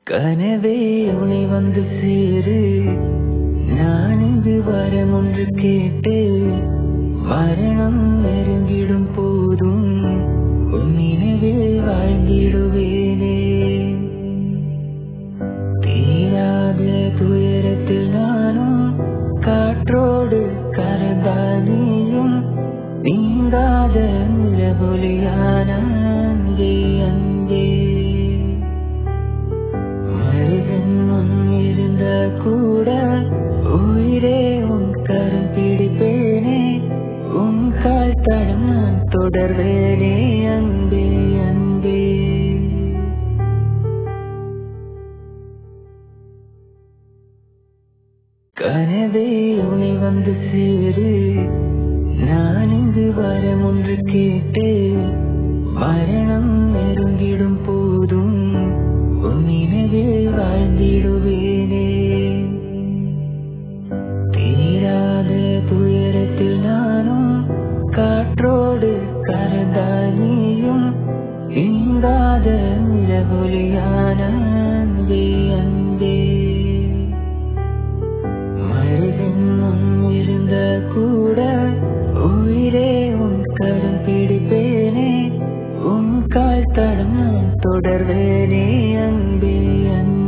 கனவே உனை வந்து சேரு நான் இங்கு வரம் ஒன்று கேட்டு மரணம் நெருங்கிடும் போதும் உன் நினைவில் வாழ்ந்திடுவேனே தீராத துயரத்தில் நானும் காற்றோடு கரந்தால் நீயும் நீங்காத நிலவொலியான அன்பே அன்பே மனிதன் இருந்த கூட உயிரே உன் கரம் பிடிப்பேனே உன் கால் தடம் நான் தொடர்வேனே அன்பே அன்பே கனவே உனை வந்து சேரு நான் இங்கு வரம் ஒன்று கேட்டு மரணம் நெருங்கிடும் போதும் உன் நினைவில் வாழ்ந்திடுவேனே தீராத துயரத்தில் நானும் காற்றோடு கரந்தால் நீயும் நீங்காத நிலவொலியான அன்பே அன்பே மனிதன் முன் இருந்த கூட உயிரே உன் கரம் பிடிப்பேனே உன் கால் தடம் நான் தொடர்வேனே அன்பே அன்பே